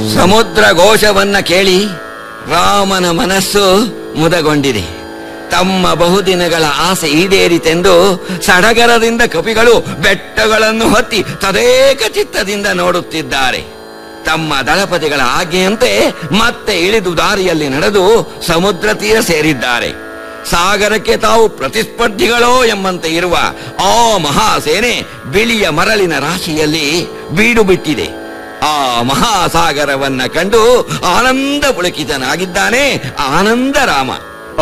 ಸಮುದ್ರ ಘೋಷವನ್ನ ಕೇಳಿ ರಾಮನ ಮನಸ್ಸು ಮುದಗೊಂಡಿದೆ ತಮ್ಮ ಬಹುದಿನಗಳ ಆಸೆ ಈಡೇರಿತೆಂದು ಸಡಗರದಿಂದ ಕಪಿಗಳು ಬೆಟ್ಟಗಳನ್ನು ಹತ್ತಿ ತದೇಕ ಚಿತ್ತದಿಂದ ನೋಡುತ್ತಿದ್ದಾರೆ ತಮ್ಮ ದಳಪತಿಗಳ ಆಜ್ಞೆಯಂತೆ ಮತ್ತೆ ಇಳಿದು ದಾರಿಯಲ್ಲಿ ನಡೆದು ಸಮುದ್ರ ತೀರ ಸೇರಿದ್ದಾರೆ ಸಾಗರಕ್ಕೆ ತಾವು ಪ್ರತಿಸ್ಪರ್ಧಿಗಳೋ ಎಂಬಂತೆ ಇರುವ ಆ ಮಹಾಸೇನೆ ಬಿಳಿಯ ಮರಳಿನ ರಾಶಿಯಲ್ಲಿ ಬೀಡು ಬಿಟ್ಟಿದೆ ಆ ಮಹಾಸಾಗರವನ್ನ ಕಂಡು ಆನಂದ ಪುಳಕಿತನಾಗಿದ್ದಾನೆ ಆನಂದ ರಾಮ